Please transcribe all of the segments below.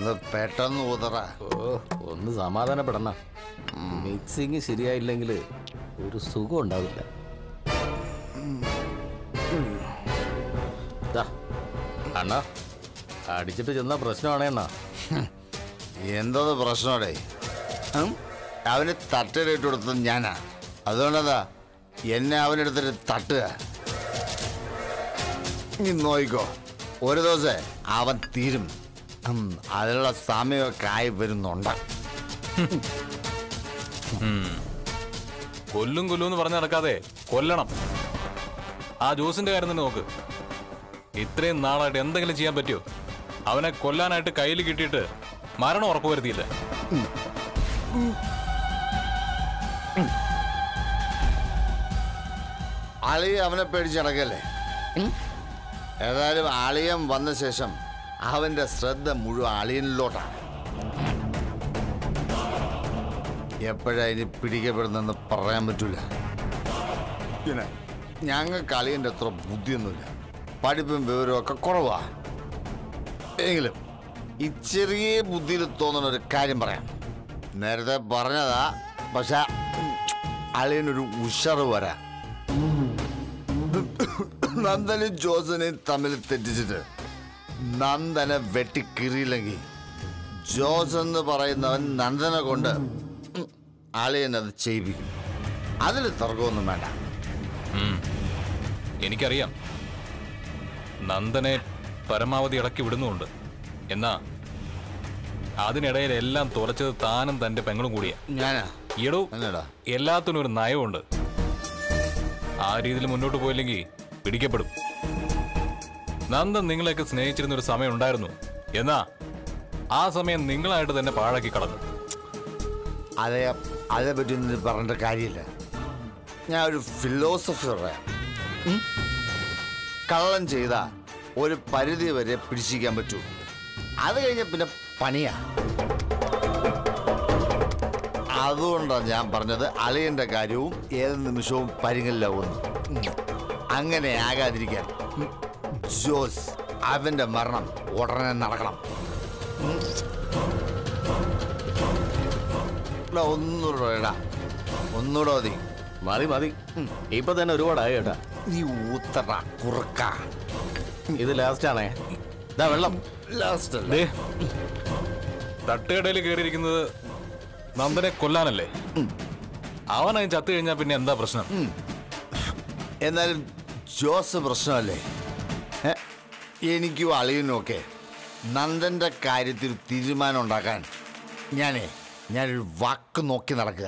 ഒന്ന് പെട്ടെന്ന് ഊതറ ഓ ഒന്ന് സമാധാനപ്പെടണം മിക്സിങ് ശരിയായില്ലെങ്കിൽ ഒരു സുഖം ഉണ്ടാവില്ല ദാ, അണ്ണാ അടിച്ചിട്ട് ചെന്ന പ്രശ്നമാണേ അണ്ണാ എന്തോന്ന് പ്രശ്നോടെ അവന് തട്ടിലിട്ട് കൊടുത്തത് ഞാനാ അതുകൊണ്ടതാ എന്നെ അവനെടുത്തിട്ട് തട്ടുക നീ നോയിക്കോ ഒരു ദിവസം അവൻ തീരും ഉം, അതിനുള്ള സമയമൊക്കെ ആയി വരുന്നുണ്ട് കൊല്ലും കൊല്ലും എന്ന് പറഞ്ഞ് നടക്കാതെ കൊല്ലണം ആ ജോസിന്റെ കാര്യം തന്നെ നോക്ക് ഇത്രയും നാളായിട്ട് എന്തെങ്കിലും ചെയ്യാൻ പറ്റുമോ അവനെ കൊല്ലാനായിട്ട് കയ്യിൽ കിട്ടിയിട്ട് മരണം ഉറപ്പുവരുത്തിയില്ല അളിയ അവനെ പേടിച്ച് നടക്കല്ലേ ഏതായാലും അളിയൻ വന്ന ശേഷം അവന്റെ ശ്രദ്ധ മുഴുവൻ അളിയനിലോട്ടാണ് എപ്പോഴാ ഇനി പിടിക്കപ്പെടുന്നെന്ന് പറയാൻ പറ്റൂല പിന്നെ ഞങ്ങൾക്ക് അളിയൻ്റെ അത്ര ബുദ്ധിയൊന്നുമില്ല പഠിപ്പും വിവരവും ഒക്കെ കുറവാ എങ്കിലും ഈ ചെറിയ ബുദ്ധിയിൽ തോന്നുന്ന ഒരു കാര്യം പറയാം നേരത്തെ പറഞ്ഞതാ പക്ഷെ അളിയനൊരു ഉഷറ് വരാം നന്ദനും ജോസനെയും തമ്മിൽ തെറ്റിച്ചിട്ട് നന്ദനെ വെട്ടിക്കീറിയില്ലെങ്കിൽ ജോസ് എന്ന് പറയുന്നവൻ നന്ദനെ കൊണ്ട് ഉം, അളിയൻ അത് ചെയ്യിപ്പിക്കും അതിൽ തർക്കമൊന്നും വേണ്ട എനിക്കറിയാം നന്ദനെ പരമാവധി ഇളക്കി വിടുന്നുമുണ്ട് എന്നാ അതിനിടയിൽ എല്ലാം തുലച്ചത് താനും തന്റെ പെങ്ങളും കൂടിയാ ഞാനാ ഈടോ എന്നടാ എല്ലാത്തിനും ഒരു നയമുണ്ട് ആ രീതിയിൽ മുന്നോട്ട് പോയില്ലെങ്കിൽ പിടിക്കപ്പെടും നന്ദൻ നിങ്ങളെയൊക്കെ സ്നേഹിച്ചിരുന്ന ഒരു സമയം ഉണ്ടായിരുന്നു എന്നാ ആ സമയം നിങ്ങളായിട്ട് തന്നെ പാഴാക്കി കളഞ്ഞു അതേ അതേപ്പറ്റി ഒന്നും പറഞ്ഞിട്ട് കാര്യമില്ല ഞാൻ ഒരു ഫിലോസഫി പറയാം ഉം? കള്ളം ചെയ്ത ഒരു പരിധി വരെ പിടിച്ചിരിക്കാൻ പറ്റൂ അത് കഴിഞ്ഞ പിന്നെ പണിയാ അതുകൊണ്ടാണ് ഞാൻ പറഞ്ഞത് അളിയന്റെ കാര്യവും ഏത് നിമിഷവും പരിങ്ങലിലാവുന്നു ഉം. അങ്ങനെ ആകാതിരിക്കാൻ ഉം, ജോസ് അവന്റെ മരണം ഉടനെ നടക്കണം എടാ, ഒന്നുകൂടെ എടാ ഒന്നുകൂടെ മതി മതി മതി ഇപ്പൊ തന്നെ ഒരുപാടായി കേട്ടാ നീ ഊത്തറ കുറുക്ക ഇത് ലാസ്റ്റ് ആണേ ഇതാ വെള്ളം ലാസ്റ്റ് അല്ലേ ദേ തട്ടുകടയിൽ കയറിയിരിക്കുന്നത് നന്ദനെ കൊല്ലാനല്ലേ അവനായി ചത്തു കഴിഞ്ഞാൽ പിന്നെ എന്താ പ്രശ്നം എന്നാലും ജോസ് പ്രശ്നമല്ലേ ഏ? എനിക്കും അളിയനും ഒക്കെ നന്ദന്റെ കാര്യത്തിൽ തീരുമാനം ഉണ്ടാക്കാൻ ഞാനേ ഞാനൊരു വാക്ക് നോക്കി നടക്കുക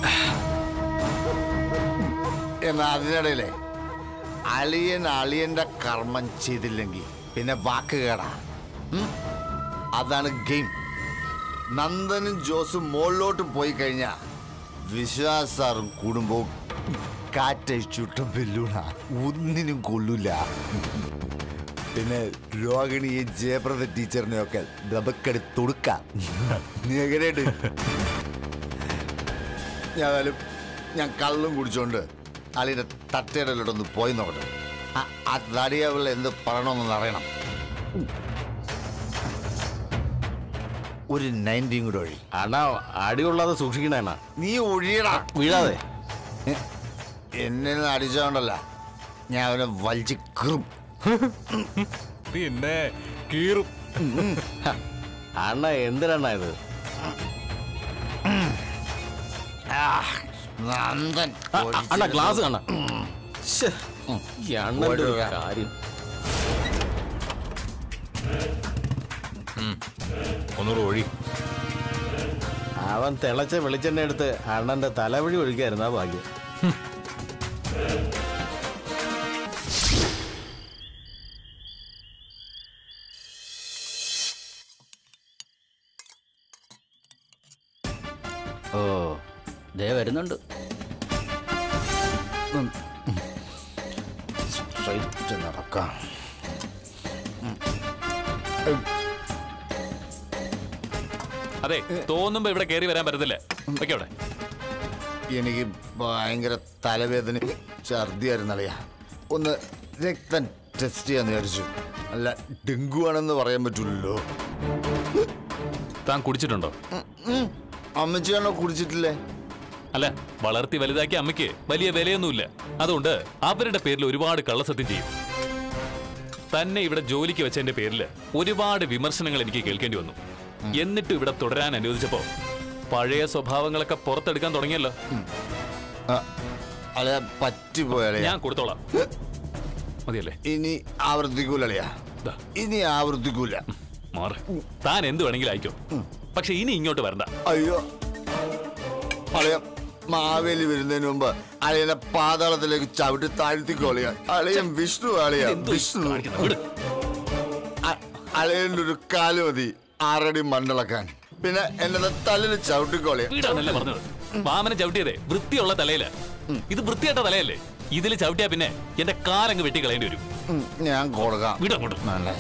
എന്നാ അതിനിടയിലെ അളിയൻ അളിയന്റെ കർമ്മം ചെയ്തില്ലെങ്കിൽ പിന്നെ വാക്ക് കേടാ ഉം? അതാണ് ഗെയിം നന്ദനും ജോസും മുകളിലോട്ട് പോയി കഴിഞ്ഞാ വിശ്വാസ് സാറും കൂടുമ്പോ കാറ്റഴിച്ചുട്ട ബെല്ലൂണ ഒന്നിനും കൊള്ളൂല പിന്നെ രോഹിണിയെ ജയപ്രദ ടീച്ചറിനെ ഒക്കെ നമുക്കടി തൊടുക്കാം നീ എങ്ങനെയുണ്ട് ഞാനും ഞാൻ കള്ളും കുടിച്ചോണ്ട് അളിയുടെ തട്ടയിടലോട്ടൊന്ന് പോയി നോക്കട്ടെ ആ- ആ തടിയവൾ എന്ത് പറയണമെന്ന് അറിയണം ഒരു നയൻറ്റീൻ കൂടെ ഒഴി അണ്ണാ അടിയുള്ളത് സൂക്ഷിക്കണേ അണ്ണാ നീ ഒഴിയടാ വീഴാതെ എന്നെ അടിച്ചോണ്ടല്ല ഞാൻ അവനെ വലിച്ച് കീറും പിന്നെ കീറും അണ്ണ എന്തിനാ ഇത് ആ, നന്ദൻ ആ, ആ, അണ്ണാ ഗ്ലാസ് കാണാ ശ്ശെ, ഈ അണ്ണന്റെ ഒരു ഓടുക. കാര്യം ഒന്നുകൂടെ ഒഴി അവൻ തിളച്ച വെളിച്ചെണ്ണ എടുത്ത് അണ്ണന്റെ തലവഴി ഒഴിക്കായിരുന്നു ആ ഭാഗ്യം ഓ ദേ വരുന്നുണ്ട് സ്ട്രൈറ്റ് നടക്കാം അതെ തോന്നുമ്പോ ഇവിടെ കയറി വരാൻ പറ്റത്തില്ല ഓക്കെ അവിടെ എനിക്ക് ഭയങ്കര തലവേദന ഛർദിയായിരുന്നു അളിയ ഒന്ന് രക്തം ടെസ്റ്റ് ചെയ്യാന്ന് വിചാരിച്ചു അല്ല ഡെങ്കു ആണെന്ന് പറയാൻ പറ്റില്ലല്ലോ താൻ കുടിച്ചിട്ടുണ്ടോ അമ്മച്ചിയാണോ കുടിച്ചിട്ടില്ലേ അല്ല വളർത്തി വലുതാക്കിയ അമ്മയ്ക്ക് വലിയ വിലയൊന്നുമില്ല അതുകൊണ്ട് അവരുടെ പേരിൽ ഒരുപാട് കള്ളസത്യം ചെയ്യും തന്നെ ഇവിടെ ജോലിക്ക് വെച്ചതിന്റെ പേരിൽ ഒരുപാട് വിമർശനങ്ങൾ എനിക്ക് കേൾക്കേണ്ടി വന്നു എന്നിട്ടും ഇവിടെ തുടരാൻ അനുവദിച്ചപ്പോ പഴയ സ്വഭാവങ്ങളൊക്കെ പുറത്തെടുക്കാൻ തുടങ്ങിയല്ലോ അളയ പറ്റിപ്പോയാലേ ഞാൻ കൊടുത്തോളാം മതിയല്ലേ ഇനി ആവർത്തിക്കൂലളിയാ ദാ, ഇനി ആവർത്തിക്കൂല മാറ് താൻ എന്ത് വേണമെങ്കിലും അയക്കോ പക്ഷെ ഇനി ഇങ്ങോട്ട് വരണ്ട അയ്യോ അളയ മാവേലി വരുന്നതിന് മുമ്പ് അളിയനെ പാതാളത്തിലേക്ക് ചവിട്ടി താഴ്ത്തിക്കോളിയ അളിയൻ വിഷ്ണു അളിയ എന്തോ ഈ വിഷ്ണു കാണിക്കുന്നത്? വിട്. അ- അളിയന്റെ ഒരു കാല് മതി ആറടി മണ്ണിളക്കാൻ പിന്നെ എന്നെ തല്ലിന് ചവിട്ടിക്കോളിയ വീടാന്നല്ലേ പറഞ്ഞത് വാമന ചവിട്ടിയതേ വൃത്തിയുള്ള തലയില് ഇത് വൃത്തിയായിട്ട തലയല്ലേ ഇതിൽ ചവിട്ടിയാ പിന്നെ എന്റെ കാലങ്ങ് വെട്ടി കളയേണ്ടി വരും ഉം, ഞാൻ കൊടുക്കാം വീട് അങ്ങോട്ട് നല്ല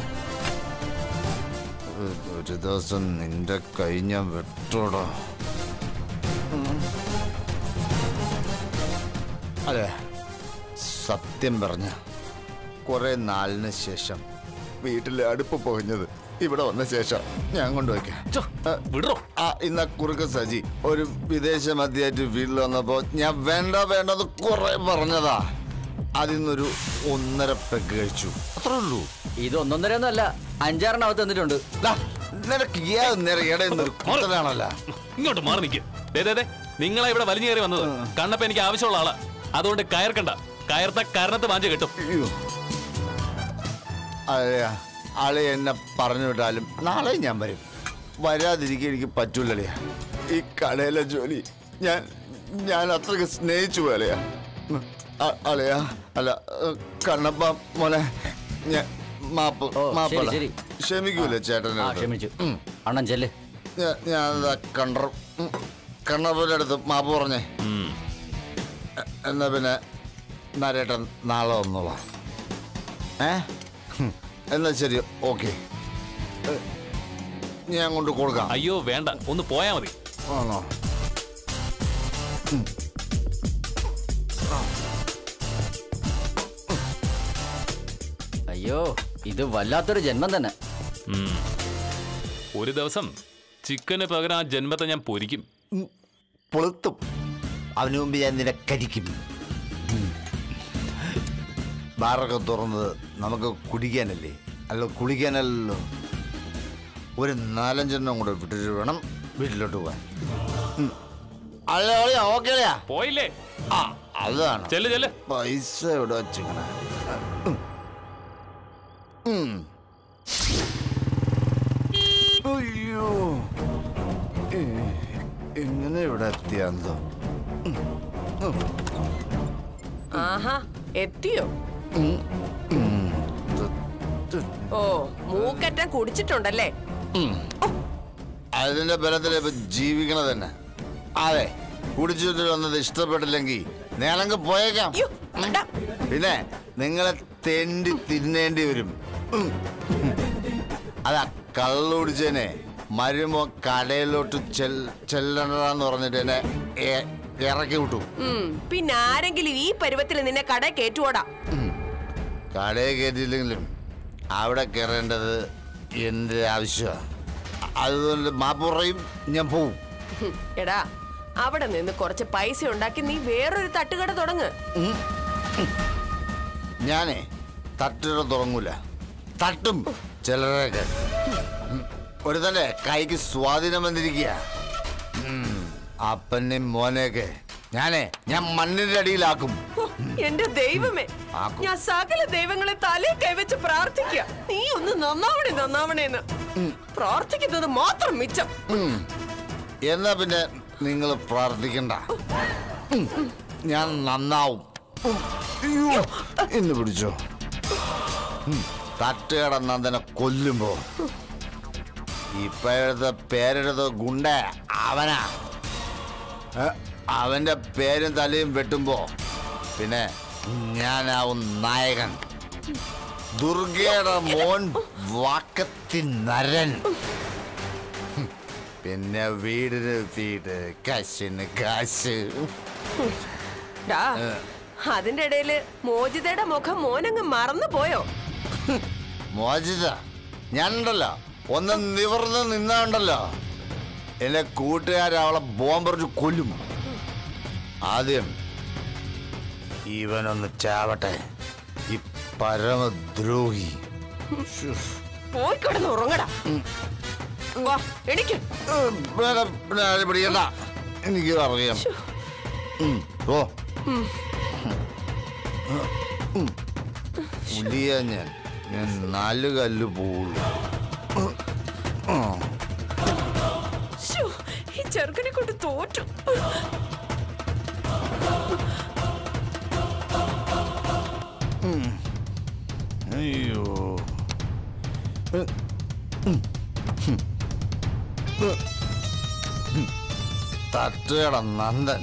ഒരു- ഒരു ദിവസം നിന്റെ കൈ ഞാൻ വെട്ടോടോ അതെ സത്യം പറഞ്ഞ കുറെ നാളിന് ശേഷം വീട്ടിലെ അടുപ്പ് പൊകഞ്ഞത് ഇവിടെ വന്ന ശേഷം ഞാൻ കൊണ്ടുവയ്ക്കാം ഛോ, വിടറോ ആ ഇന്ന കുറുക്ക് സജി ഒരു വിദേശ മദ്യമായിട്ട് വീട്ടിൽ വന്നപ്പോ ഞാൻ വേണ്ട വേണ്ടത് കുറെ പറഞ്ഞതാ അതിന്നൊരു ഒന്നര പെഗ് കഴിച്ചു അത്രേ ഉള്ളൂ ഇത് ഒന്നൊന്നര അല്ല അഞ്ചാറെണ്ണാവത്ത് തന്നിട്ടുണ്ട് ദാ, നിനക്ക് ഏത് നേരം ഇടയുന്നൊരു കുട്ടനാണല്ലോ ഇങ്ങോട്ട് മാറി നിൽക്ക് ദേ, ദേ, ദേ, നിങ്ങളെ ഇവിടെ വലിഞ്ഞു കയറി വന്നത് കണ്ണപ്പ എനിക്ക് ആവശ്യമുള്ള ആളാ അതുകൊണ്ട് കയർക്കണ്ട കയർത്ത കരണത്ത് വാഞ്ച് കിട്ടും അയ്യോ അതെയാ ആളെ എന്നെ പറഞ്ഞു വിട്ടാലും നാളെ ഞാൻ വരും വരാതിരിക്കാൻ എനിക്ക് പറ്റൂലല്ലയാ ഈ കടയിലെ ജോലി ഞാൻ ഞാൻ അത്രയ്ക്ക് സ്നേഹിച്ചു പോലെയാ അളയാ അല്ല കണ്ണപ്പ മോനെ ഞാൻ മാപ്പ് ഓ, മാപ്പല്ല ശരി, ക്ഷമിക്കൂലേ ചേട്ടനെ ആ ക്ഷമിച്ചു അണ്ണൻ ചെല്ല് ഞാൻ കണ്ട കണ്ണപ്പൻ്റെ അടുത്ത് മാപ്പ് പറഞ്ഞേ ഉം. എ- എന്നാ പിന്നെ നരേട്ടൻ നാളെ വന്നോളാം ഏ ഹും. എന്നാ ശരി ഓക്കെ ഞാൻ കൊണ്ട് കൊടുക്കാം അയ്യോ വേണ്ട ഒന്ന് പോയാ മതി ആണോ അയ്യോ ഇത് വല്ലാത്തൊരു ജന്മം തന്നെ ഉം. ഒരു ദിവസം ചിക്കന് പകരം ആ ജന്മത്തെ ഞാൻ പൊരിക്കും പൊളുത്തും അവന് മുമ്പ് ഞാൻ നിന്നെ കരിക്കും ഉം. ബാറൊക്കെ തുറന്നത് നമുക്ക് കുടിക്കാനല്ലേ അല്ല കുളിക്കാനല്ലല്ലോ ഒരു നാലഞ്ചെണ്ണം കൂടെ വിട്ടിട്ട് വേണം വീട്ടിലോട്ട് പോകാൻ ഉം. അല്ല അളിയാ ഓക്കെ അളിയാ പോയില്ലേ ആ അതാണ് ചെല്ല് ചെല്ല് പൈസ ഇവിടെ വെച്ചിങ്ങനെ അയ്യോ ഏ, എങ്ങനെ ഇവിടെ എത്തിയാന്തോ ആഹാ എത്തിയോ ഓ മൂക്കറ്റം കുടിച്ചിട്ടുണ്ടല്ലേ അതിന്റെ ബലത്തിൽ ഇപ്പൊ ജീവിക്കണ തന്നെ അതെ കുടിച്ചിട്ട് വന്നത് ഇഷ്ടപ്പെട്ടില്ലെങ്കിൽ നേലങ്ങ് പോയേക്കാം അയ്യോ, എടാ, പിന്നെ നിങ്ങളെ തെണ്ടി തിന്നേണ്ടി വരും ഉം. അതാ കള്ളുടിച്ചേനെ മരുമോ കടയിലോട്ട് ചെൽ- ചെല്ലണ്ടെന്ന് പറഞ്ഞിട്ട് എന്നെ എ- ഇറക്കി വിട്ടു ഉം, പിന്നെ ആരെങ്കിലും ഈ പരുവത്തിൽ നിന്നെ കട കയറ്റുവോടാ കടയിൽ കയറ്റിയില്ലെങ്കിലും അവിടെ കയറേണ്ടത് എൻ്റെ ആവശ്യമാണ് അതുകൊണ്ട് മാപ്പ് പറയും ഞാൻ പോവും ഹും, എടാ അവിടെ നിന്ന് കുറച്ച് പൈസ ഉണ്ടാക്കി നീ വേറൊരു തട്ടുകട തുടങ്ങ് ഞാനേ തട്ടിട തുടങ്ങൂല തട്ടും ചിലരൊക്കെ ഉം. ഒരുത്തന്റെ കൈക്ക് സ്വാധീനം വന്നിരിക്കുക അപ്പനെയും മോനെയൊക്കെ ഞാനേ ഞാൻ മണ്ണിന്റെ അടിയിലാക്കും ഹോ, എന്റെ ദൈവമേ ആക്കും. ഞാൻ സകല ദൈവങ്ങളെ തലേ കൈവച്ച് പ്രാർത്ഥിക്കുക നീ ഒന്ന് നന്നാവണേ നന്നാവണേന്ന് പ്രാർത്ഥിക്കുന്നത് മാത്രം മിച്ചം ഉം. എന്നാ പിന്നെ നിങ്ങൾ പ്രാർത്ഥിക്കണ്ട ഉം. ഞാൻ നന്നാവും ഉം. അയ്യോ. ഇന്ന് പിടിച്ചോ ഉം. തട്ടുകട നന്ദനെ കൊല്ലുമ്പോ ഇപ്പോഴത്തെ പേരെടുത്ത ഗുണ്ട അവനാ ഏ, അവന്റെ പേരും തലയും വെട്ടുമ്പോ പിന്നെ ഞാനാവും നായകൻ ദുർഗയുടെ മോൻ വാക്കത്തി നരൻ പിന്നെ വീടിന് വീട് കാശിന് കാശ് ഡാ അതിന്റെ ഇടയില് മോചിതയുടെ മുഖം മോനങ്ങ് മറന്നു പോയോ മോചിത ഞാനുണ്ടല്ലോ ഒന്ന് നിവർന്ന് നിന്നുണ്ടല്ലോ എന്റെ കൂട്ടുകാരെ അവളെ ബോംബറിച്ച് കൊല്ലും ആദ്യം ഇവനൊന്ന് ചാവട്ടെ ഈ പരമദ്രോഹി ശ്ശോ. പോയി കിടന്ന് ഉറങ്ങടാ വാ എനിക്ക് ഉം, പിന്നെ പിന്നെ ആരെ പിടിക്കണ്ട എനിക്ക് അറിയാം ഉം, ഓ പുലിയ ഞാൻ ഞാൻ നാല് കല്ല് പോവുള്ളൂ ശ്ശോ, ഈ ചെറുക്കനെ കൊണ്ട് തോറ്റു അയ്യോ തട്ടുകട നന്ദൻ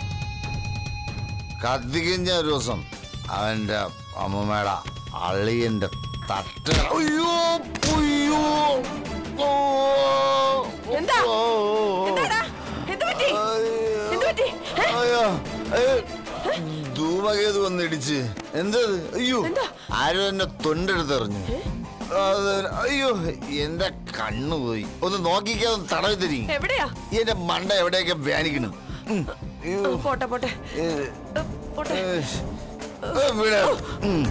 കത്തിക്കഞ്ഞ ഒരു ദിവസം അവന്റെ അമ്മമ്മയുടെ അളിയന്റെ തട്ട് അയ്യോ അയ്യോ ഓ, എന്താ? ഓ, എന്താടാ എന്ത് പറ്റി എന്ത് പറ്റി ഏ? അയ്യോ അയ്യോ. ധൂമകേതു വന്നിടിച്ച് എന്തത് അയ്യോ എന്താ? ആരും എന്നെ തൊണ്ടെടുത്തെറിഞ്ഞു അത് അയ്യോ എന്റെ കണ്ണു പോയി ഒന്ന് നോക്കിക്കാതെ ഒന്ന് തടവി തരി എവിടെയാ എന്റെ മണ്ട എവിടെയൊക്കെ വ്യാനിക്കണ് ഉം. അയ്യോ. ഉം, പോട്ടെ പോട്ടെ ഏ, ഉം, പോട്ടെ ഏ, ഏ, വിട്. ഉം.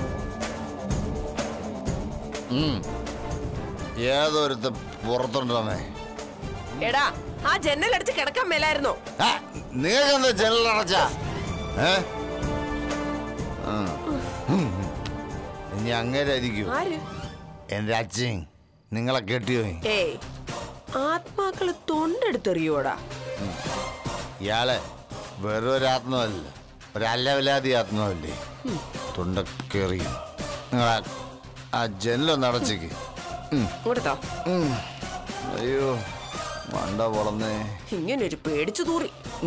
ഉം. ഏതൊരുത്ത പുറത്തുണ്ടോമേ എടാ ആ ജന്നലടിച്ച് കിടക്കാൻ മേലായിരുന്നോ നിങ്ങൾക്ക് എന്താ ജനലടച്ച ഏ ആ. ഉം. ഇനി അങ്ങനെ ആയിരിക്കും ആര് എന്റെ അച്ഛൻ നിങ്ങളെ കെട്ടിയോ ഏയ് ആത്മാക്കള് തൊണ്ടെടുത്തെറിയോടാ ഇയാളെ വെറും ഒരാത്മല്ല ഒരല്ലവില്ലാതി ആത്മാവല്ലേ തൊണ്ടക്കേറി നിങ്ങളെ ആ ജനലൊന്ന് അടച്ചേക്ക് ഇങ്ങോട്ടോ അയ്യോ മണ്ട പൊളന്നേ ഇങ്ങനൊരു പേടിച്ചു തൂറി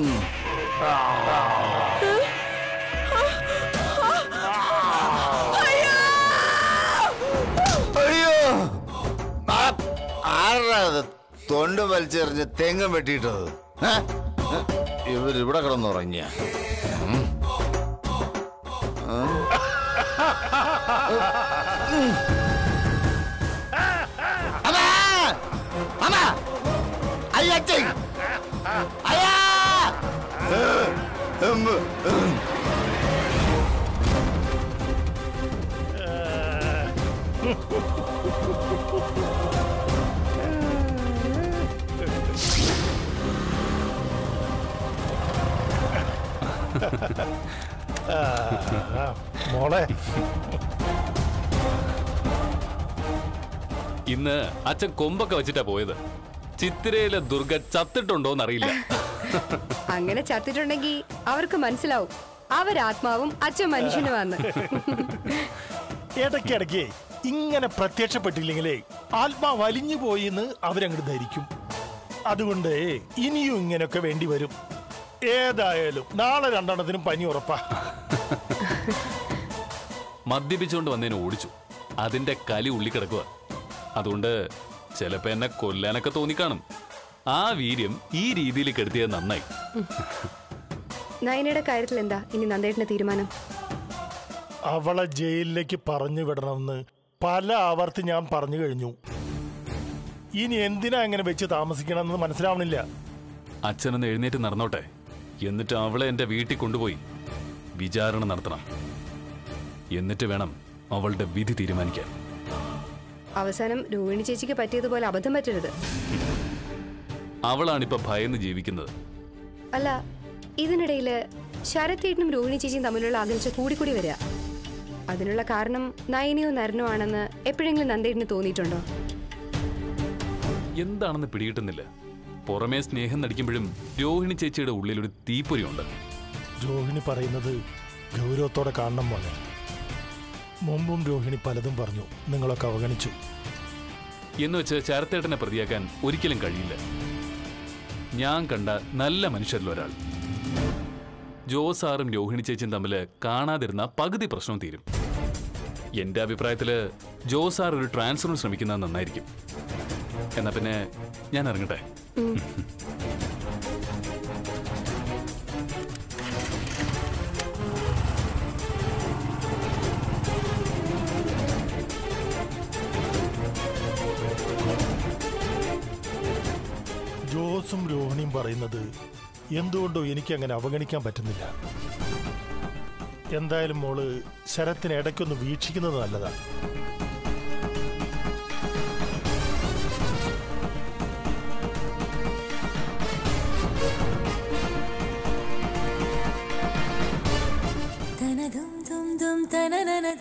അയ്യോ ആ- ആരുടെ അത് തൊണ്ട് വലിച്ചെറിഞ്ഞ് തെങ്ങും വെട്ടിയിട്ടത് ഏ? ഏ? ഇവരിവിടെ കിടന്നുറങ്ങിയ അയ്യച്ചൻ അയ്യാ ഏ, ഉം, ഉം. മോളെ ഇന്ന് അച്ഛൻ കൊമ്പൊക്കെ വെച്ചിട്ടാ പോയത് ചിത്തിരയിലെ ദുർഗ ചത്തിട്ടുണ്ടോന്ന് അറിയില്ല അങ്ങനെ ചത്തിട്ടുണ്ടെങ്കിൽ അവർക്ക് മനസ്സിലാവും അവരാത്മാവും അച്ഛൻ മനുഷ്യനുമാന്ന് ഇടയ്ക്കിടയ്ക്ക് ഇങ്ങനെ പ്രത്യക്ഷപ്പെട്ടില്ലെങ്കിലേ ആത്മാ വലിഞ്ഞു പോയി എന്ന് അവരങ്ങോട്ട് ധരിക്കും അതുകൊണ്ട് ഇനിയും ഇങ്ങനെയൊക്കെ വേണ്ടി വരും ഏതായാലും നാളെ രണ്ടെണ്ണത്തിനും പനി ഉറപ്പാ മദ്യപിച്ചുകൊണ്ട് വന്നതിനെ ഓടിച്ചു അതിന്റെ കലി ഉള്ളി കിടക്കുക അതുകൊണ്ട് ചിലപ്പോ എന്നെ കൊല്ലാനൊക്കെ തോന്നിക്കാണും ആ വീര്യം ഈ രീതിയിൽ കെടുത്തിയത് നന്നായി നയനയുടെ കാര്യത്തിൽ എന്താ ഇനി നന്ദേട്ടന്റെ തീരുമാനം അവളെ ജയിലിലേക്ക് പറഞ്ഞു വിടണമെന്ന് പല ആവർത്തി ഞാൻ പറഞ്ഞു കഴിഞ്ഞു ഇനി എന്തിനാ അങ്ങനെ വെച്ച് താമസിക്കണമെന്ന് മനസ്സിലാവണില്ല അച്ഛനൊന്ന് എഴുന്നേറ്റ് നടന്നോട്ടെ എന്നിട്ട് അവളെ എന്റെ വീട്ടിൽ കൊണ്ടുപോയി വിചാരണ നടത്തണം എന്നിട്ട് വേണം അവളുടെ വിധി തീരുമാനിക്കാൻ അവസാനം രോഹിണി ചേച്ചിക്ക് പറ്റിയതുപോലെ അബദ്ധം പറ്റരുത് അവളാണിപ്പോ ഭയന്ന് ജീവിക്കുന്നത് അല്ല ഇതിനിടയില് ശരത്തേട്ടനും രോഹിണി ചേച്ചിയും തമ്മിലുള്ള അകൽച്ച കൂടിക്കൂടി വരിക അതിനുള്ള കാരണം നയനിയോ നരനോ ആണെന്ന് എപ്പോഴെങ്കിലും നന്ദേട്ടിന് തോന്നിയിട്ടുണ്ടോ എന്താണെന്ന് പിടികിട്ടുന്നില്ല പുറമേ സ്നേഹം നടിക്കുമ്പോഴും രോഹിണി ചേച്ചിയുടെ ഉള്ളിൽ ഒരു തീപ്പൊരിയുണ്ട് രോഹിണി പറയുന്നത് ഗൗരവത്തോടെ കാണണം പോലെ മുമ്പും രോഹിണി പലതും പറഞ്ഞു നിങ്ങളൊക്കെ അവഗണിച്ചു എന്ന് വെച്ച് ചരത്തേട്ടനെ പ്രതിയാക്കാൻ ഒരിക്കലും കഴിയില്ല ഞാൻ കണ്ട നല്ല മനുഷ്യരിൽ ഒരാൾ ജോസാറും രോഹിണി ചേച്ചിയും തമ്മിൽ കാണാതിരുന്ന പകുതി പ്രശ്നം തീരും എന്റെ അഭിപ്രായത്തില് ജോസാർ ഒരു ട്രാൻസ്ഫറിന് ശ്രമിക്കുന്നത് നന്നായിരിക്കും എന്നാ പിന്നെ ഞാൻ ഇറങ്ങട്ടെ ജോസും എന്തുകൊണ്ടോ എനിക്ക് അങ്ങനെ അവഗണിക്കാൻ പറ്റുന്നില്ല എന്തായാലും മോള് ശരത്തിനെ ഇടയ്ക്കൊന്ന് വീക്ഷിക്കുന്നത് നല്ലതാണ് തനതും തും തും തനനനതും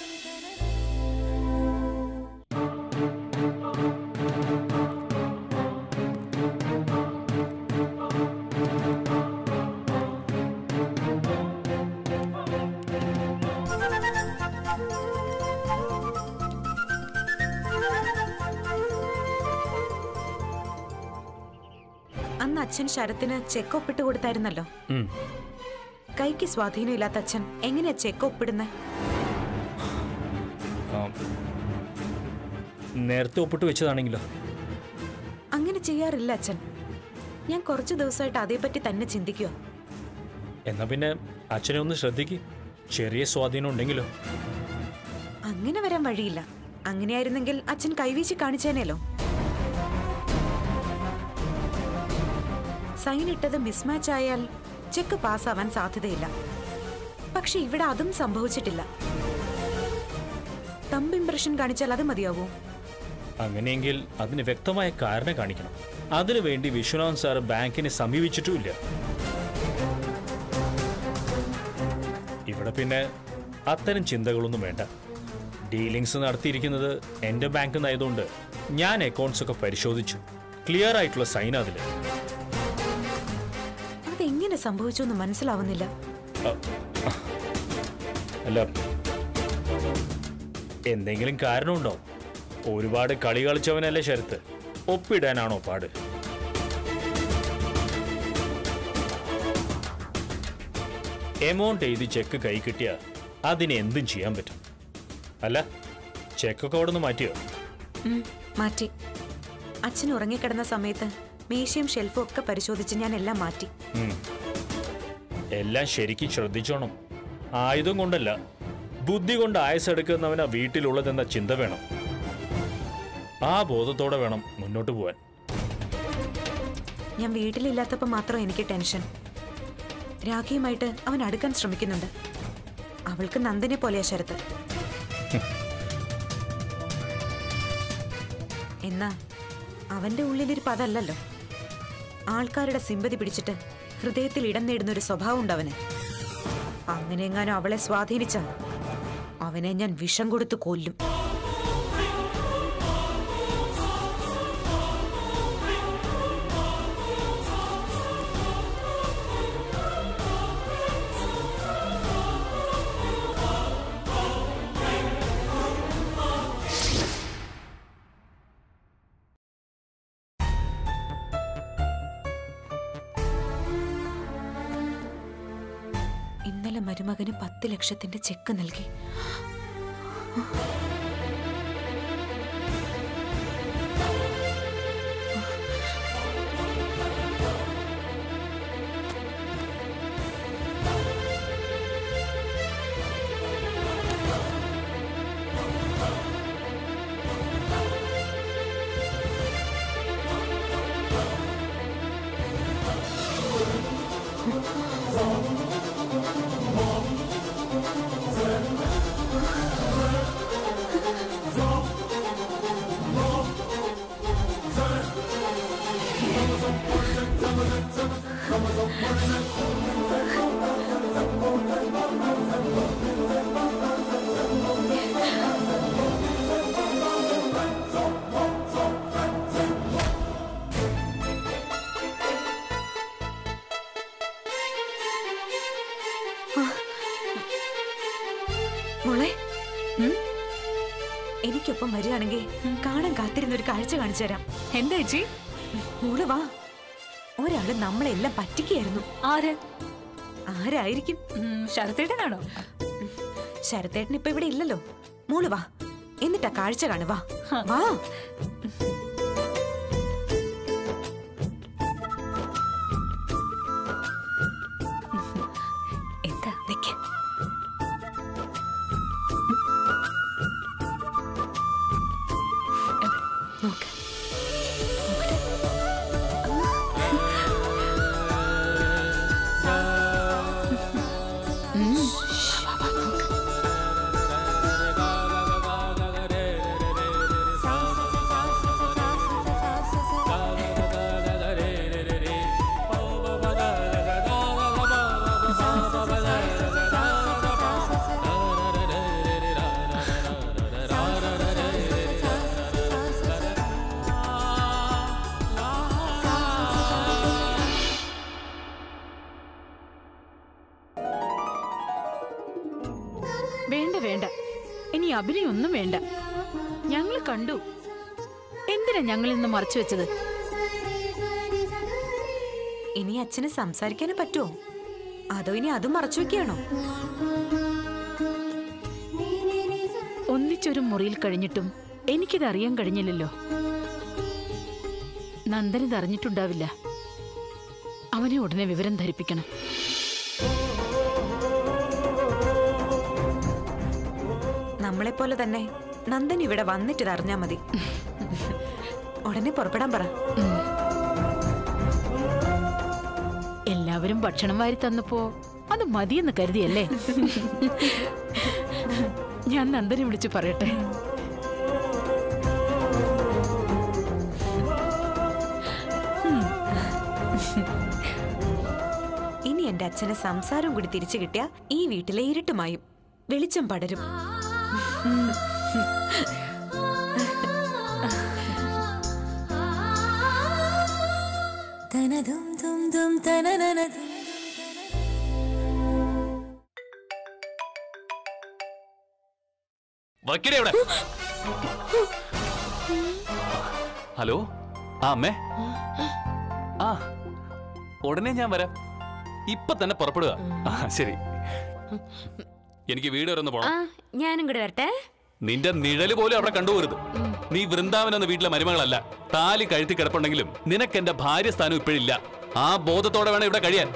അന്ന് അച്ഛൻ ശരത്തിന് ചെക്ക് ഒപ്പിട്ട് കൊടുത്തായിരുന്നല്ലോ കൈക്ക് സ്വാധീനമില്ലാത്ത അച്ഛൻ എങ്ങനെയാ ചെക്ക് ഒപ്പിടുന്നത് നേരത്തെ ഒപ്പിട്ട് വെച്ചതാണെങ്കിലോ അങ്ങനെ ചെയ്യാറില്ല അച്ഛൻ ഞാൻ കുറച്ചു ദിവസമായിട്ട് അതേപറ്റി തന്നെ ചിന്തിക്കുക എന്നാ പിന്നെ അച്ഛനെ ഒന്ന് ശ്രദ്ധിക്ക് ചെറിയ സ്വാധീനം ഉണ്ടെങ്കിലോ അങ്ങനെ വരാൻ വഴിയില്ല അങ്ങനെയായിരുന്നെങ്കിൽ അച്ഛൻ കൈവീശി കാണിച്ചേനല്ലോ സൈൻ ഇട്ടത് മിസ്മാച്ച് ആയാൽ ചെക്ക് പാസ്സാവാൻ സാധ്യതയില്ല പക്ഷെ ഇവിടെ അതും സംഭവിച്ചിട്ടില്ല തമ്പ് ഇംപ്രഷൻ കാണിച്ചാൽ അത് മതിയാവൂ അങ്ങനെയെങ്കിൽ അതിന് വ്യക്തമായ കാരണം കാണിക്കണം അതിനുവേണ്ടി വിശ്വനാഥ് സാർ ബാങ്കിനെ സമീപിച്ചിട്ടുമില്ല ഇവിടെ പിന്നെ അത്തരം ചിന്തകളൊന്നും വേണ്ട ഡീലിങ്സ് നടത്തിയിരിക്കുന്നത് എൻ്റെ ബാങ്കിൽ നിന്നായതുകൊണ്ട് ഞാൻ അക്കൗണ്ട്സ് ഒക്കെ പരിശോധിച്ചു ക്ലിയർ ആയിട്ടുള്ള സൈൻ അതിൽ അതെങ്ങനെ സംഭവിച്ചു എന്ന് മനസ്സിലാവുന്നില്ല അല്ല എന്തെങ്കിലും കാരണമുണ്ടോ ഒരുപാട് കളി കളിച്ചവനല്ലേ ശരത്ത് ഒപ്പിടാനാണോ പാട് എമൗണ്ട് എഴുതി ചെക്ക് കൈ കിട്ടിയ അതിന് എന്തും ചെയ്യാൻ പറ്റും അല്ല ചെക്കൊക്കെ അവിടെ നിന്ന് മാറ്റിയോ ഉം, മാറ്റി അച്ഛൻ ഉറങ്ങിക്കിടന്ന സമയത്ത് മേശയും ഷെൽഫും ഒക്കെ പരിശോധിച്ച് ഞാൻ എല്ലാം മാറ്റി ഉം. എല്ലാം ശരിക്കും ശ്രദ്ധിച്ചോണം ആയുധം കൊണ്ടല്ല ബുദ്ധി കൊണ്ട് ആയസെടുക്കുന്നവനാ വീട്ടിലുള്ളതെന്ന ചിന്ത വേണം ആ ബോധത്തോടെ വേണം മുന്നോട്ട് പോവാൻ ഞാൻ വീട്ടിലില്ലാത്തപ്പോൾ മാത്രം എനിക്ക് ടെൻഷൻ രാഖിയുമായിട്ട് അവൻ അടുക്കാൻ ശ്രമിക്കുന്നുണ്ട് അവൾക്ക് നന്ദനെ പോലെയാ ശരത്ത് എന്നാ അവന്റെ ഉള്ളിലിരിപ്പ് അതല്ലല്ലോ ആൾക്കാരുടെ സിമ്പതി പിടിച്ചിട്ട് ഹൃദയത്തിൽ ഇടം നേടുന്ന ഒരു സ്വഭാവം ഉണ്ട് അവന് അങ്ങനെ എങ്ങാനും അവളെ സ്വാധീനിച്ചാൽ അവനെ ഞാൻ വിഷം കൊടുത്ത് കൊല്ലും ഇന്നലെ മരുമകന് പത്ത് ലക്ഷത്തിന്റെ ചെക്ക് നൽകി മോളെ ഉം? എനിക്കൊപ്പം വരികയാണെങ്കിൽ കാണാൻ കാത്തിരുന്ന ഒരു കാഴ്ച കാണിച്ചു തരാം എന്താ ചേച്ചി മോള് വാ ഒരാള് നമ്മളെല്ലാം പറ്റിക്കായിരുന്നു ആര് ആരായിരിക്കും ഉം, ശരത്തേട്ടനാണോ ശരത്തേട്ടൻ ഇപ്പൊ ഇവിടെ ഇല്ലല്ലോ മോള് വാ എന്നിട്ടാ കാഴ്ച കാണു വാ വാ എന്താ നിക്ക് നോക്ക് നോക്കട്ടെ. വേണ്ട വേണ്ട ഇനി അഭിനയം ഒന്നും വേണ്ട ഞങ്ങൾ കണ്ടു എന്തിനാ ഞങ്ങൾ ഇന്ന് മറച്ചു വെച്ചത് ഇനി അച്ഛന് സംസാരിക്കാനും പറ്റുമോ അതോ ഇനി അതും മറച്ചു വെക്കുകയാണോ ഒന്നിച്ചൊരു മുറിയിൽ കഴിഞ്ഞിട്ടും എനിക്കിത് അറിയാൻ കഴിഞ്ഞില്ലല്ലോ നന്ദൻ ഇത് അറിഞ്ഞിട്ടുണ്ടാവില്ല അവനെ ഉടനെ വിവരം ധരിപ്പിക്കണം നമ്മളെപ്പോലെ തന്നെ നന്ദൻ ഇവിടെ വന്നിട്ട് ഇത് അറിഞ്ഞാ മതി ഉടനെ പുറപ്പെടാൻ പറ എല്ലാവരും ഭക്ഷണം വാരി തന്നപ്പോ അത് മതിയെന്ന് കരുതിയല്ലേ ഞാൻ നന്ദനെ വിളിച്ചു പറയട്ടെ ഇനി എന്റെ അച്ഛന് സംസാരം കൂടി തിരിച്ചു കിട്ടിയ ഈ വീട്ടിലെ ഇരുട്ടുമായും വെളിച്ചം പടരും തനതും തും തും തനനനതും വക്കീലെ എവിടെ ഹലോ ആ അമ്മേ ആ ഉടനെ ഞാൻ വരാം ഇപ്പൊ തന്നെ പുറപ്പെടുക ആ, ശരി എനിക്ക് വീട് വരെ ഒന്ന് പോണം ഞാനും കൂടെ വരട്ടെ നിന്റെ നിഴല് പോലും അവിടെ കണ്ടുപോരുത് നീ വൃന്ദാവൻ എന്ന വീട്ടിലെ മരുമകളല്ല താലി കഴുത്തി കിടപ്പുണ്ടെങ്കിലും നിനക്ക് എന്റെ ഭാര്യ സ്ഥാനം ഇപ്പോഴില്ല ആ ബോധത്തോടെ വേണം ഇവിടെ കഴിയാൻ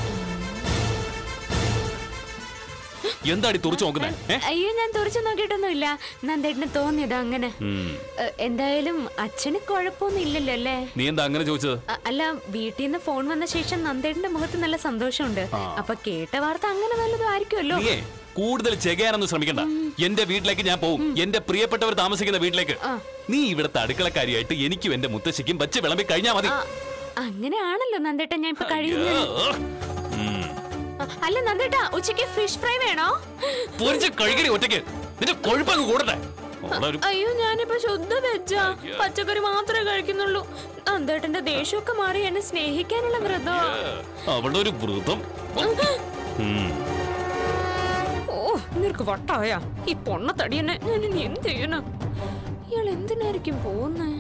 എന്താടി തുറച്ചു നോക്കുന്നേ ഏ? അയ്യോ ഞാൻ തുറച്ചു നോക്കിയിട്ടൊന്നുമില്ല നന്ദേട്ടന് തോന്നിയത് അങ്ങനെ ഉം. എ, എന്തായാലും അച്ഛന് കുഴപ്പമൊന്നും ഇല്ലല്ലോ അല്ലേ നീ എന്താ അങ്ങനെ ചോദിച്ചത് അ- അല്ല വീട്ടിൽ നിന്ന് ഫോൺ വന്ന ശേഷം നന്ദേട്ടന്റെ മുഖത്ത് നല്ല സന്തോഷമുണ്ട് ആ. അപ്പൊ കേട്ട വാർത്ത അങ്ങനെ വല്ലതും ആയിരിക്കുമല്ലോ നീയേ കൂടുതൽ ചെകയാനൊന്നും ശ്രമിക്കണ്ട എന്റെ വീട്ടിലേക്ക് ഞാൻ പോവും എന്റെ പ്രിയപ്പെട്ടവർ താമസിക്കുന്ന വീട്ടിലേക്ക് നീ ഇവിടുത്തെ അടുക്കളക്കാരിയായിട്ട് എനിക്കും എന്റെ മുത്തശ്ശിക്കും വെച്ച് വിളമ്പി കഴിഞ്ഞാ മതി ആ, അങ്ങനെയാണല്ലോ നന്ദേട്ടൻ ഞാൻ ഇപ്പൊ കഴിയുന്നത് ഉം. അ, അല്ല നന്ദേട്ടാ ഉച്ചയ്ക്ക് ഫിഷ് ഫ്രൈ വേണോ പൊരിച്ച് കഴുകടി ഒറ്റയ്ക്ക് നിന്റെ കൊഴുപ്പങ്ങ് കൂടട്ടെ അവളൊരു- അയ്യോ ഞാനിപ്പോ ശുദ്ധ വെച്ചാ പച്ചക്കറി മാത്രമേ കഴിക്കുന്നുള്ളൂ നന്ദേട്ടന്റെ ദേഷ്യമൊക്കെ മാറി എന്നെ സ്നേഹിക്കാനുള്ള വ്രതം അവളുടെ ഒരു വ്രതം ഉം. ഓ നിനക്ക് വട്ടായ ഈ പൊണ്ണ തടിയനെ ഞാൻ ഇനി എന്ത് ചെയ്യണം ഇയാൾ എന്തിനായിരിക്കും പോകുന്നേ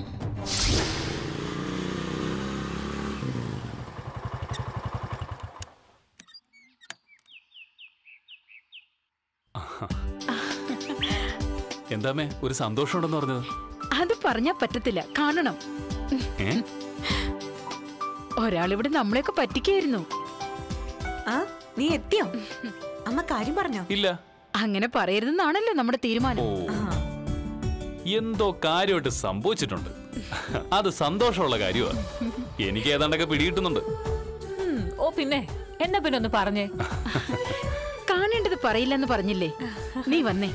എന്താമ്മേ ഒരു സന്തോഷമുണ്ടെന്ന് പറഞ്ഞത് അത് പറഞ്ഞാ പറ്റത്തില്ല കാണണം ഏ ഒരാളിവിടെ നമ്മളെയൊക്കെ പറ്റിക്കായിരുന്നു ആ നീ എത്തിയോ അമ്മ കാര്യം പറഞ്ഞോ ഇല്ല അങ്ങനെ പറയരുതെന്നാണല്ലോ നമ്മുടെ തീരുമാനം ഓ എന്തോ കാര്യമായിട്ട് സംഭവിച്ചിട്ടുണ്ട് അത് സന്തോഷമുള്ള കാര്യമാണ് എനിക്ക് ഏതാണ്ടൊക്കെ പിടികിട്ടുന്നുണ്ട് ഉം, ഓ പിന്നെ എന്നാ പിന്നെ ഒന്ന് പറഞ്ഞേ കാണേണ്ടത് പറയില്ലെന്ന് പറഞ്ഞില്ലേ നീ വന്നേ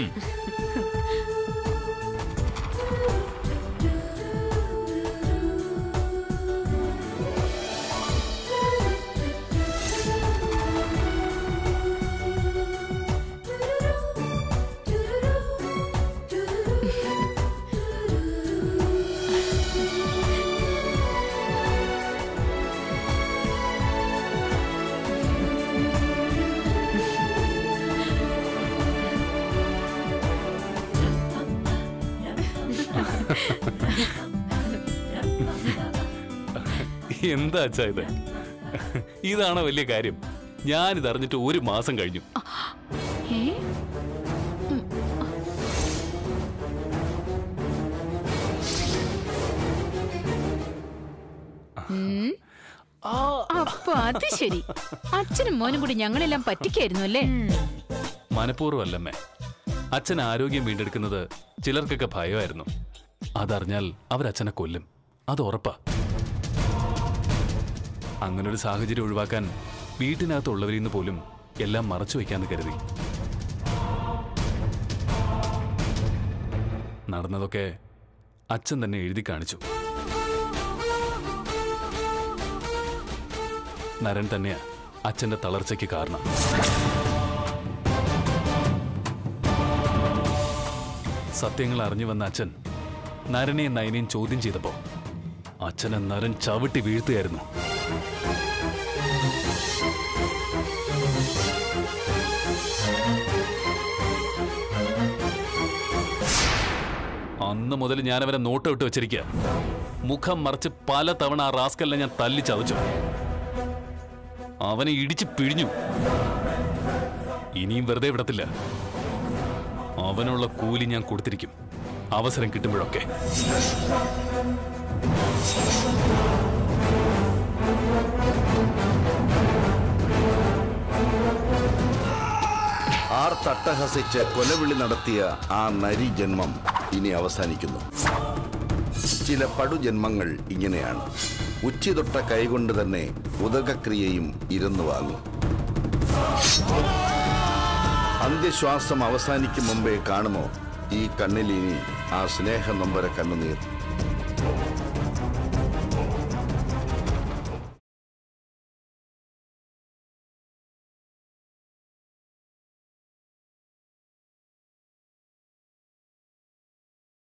എന്താ അച്ഛാ ഇത് ഇതാണ് വലിയ കാര്യം ഞാനിത് അറിഞ്ഞിട്ട് ഒരു മാസം കഴിഞ്ഞു ഏ ഉം. അപ്പൊ അത് ശരി അച്ഛനും മോനും കൂടി ഞങ്ങളെല്ലാം പറ്റിക്കായിരുന്നു അല്ലേ മനഃപൂർവ്വം അല്ലമ്മേ അച്ഛൻ ആരോഗ്യം വീണ്ടെടുക്കുന്നത് ചിലർക്കൊക്കെ ഭയമായിരുന്നു അതറിഞ്ഞാൽ അവരച്ഛനെ കൊല്ലും അത് ഉറപ്പാ അങ്ങനൊരു സാഹചര്യം ഒഴിവാക്കാൻ വീട്ടിനകത്തുള്ളവരിൽ നിന്ന് പോലും എല്ലാം മറച്ചു വയ്ക്കാന്ന് കരുതി നടന്നതൊക്കെ അച്ഛൻ തന്നെ എഴുതി കാണിച്ചു നരൻ തന്നെയാ അച്ഛന്റെ തളർച്ചയ്ക്ക് കാരണം സത്യങ്ങൾ അറിഞ്ഞു വന്ന അച്ഛൻ നരനെയും നയനെയും ചോദ്യം ചെയ്തപ്പോ അച്ഛനെ നരൻ ചവിട്ടി വീഴ്ത്തുകയായിരുന്നു അന്ന് മുതൽ ഞാൻ അവരെ നോട്ട് വിട്ട് വെച്ചിരിക്കുക മുഖം മറിച്ച് പല തവണ ആ റാസ്കലിനെ ഞാൻ തല്ലി ചതച്ചു അവനെ ഇടിച്ച് പിഴിഞ്ഞു ഇനിയും വെറുതെ വിടത്തില്ല അവനുള്ള കൂലി ഞാൻ കൊടുത്തിരിക്കും അവസരം കിട്ടുമ്പോഴൊക്കെ ആർ തട്ടഹസിച്ച് കൊലവിളി നടത്തിയ ആ നരി ജന്മം ഇനി അവസാനിക്കുന്നു ചില പടുജന്മങ്ങൾ ഇങ്ങനെയാണ് ഉച്ചിതൊട്ട കൈകൊണ്ട് തന്നെ ഉദകക്രിയയും ഇരുന്നു വാങ്ങും അന്ത്യശ്വാസം അവസാനിക്കും മുമ്പേ കാണുമോ ഈ കണ്ണിലിനി ആ സ്നേഹ നൊമ്പര കണ്ണുനീർ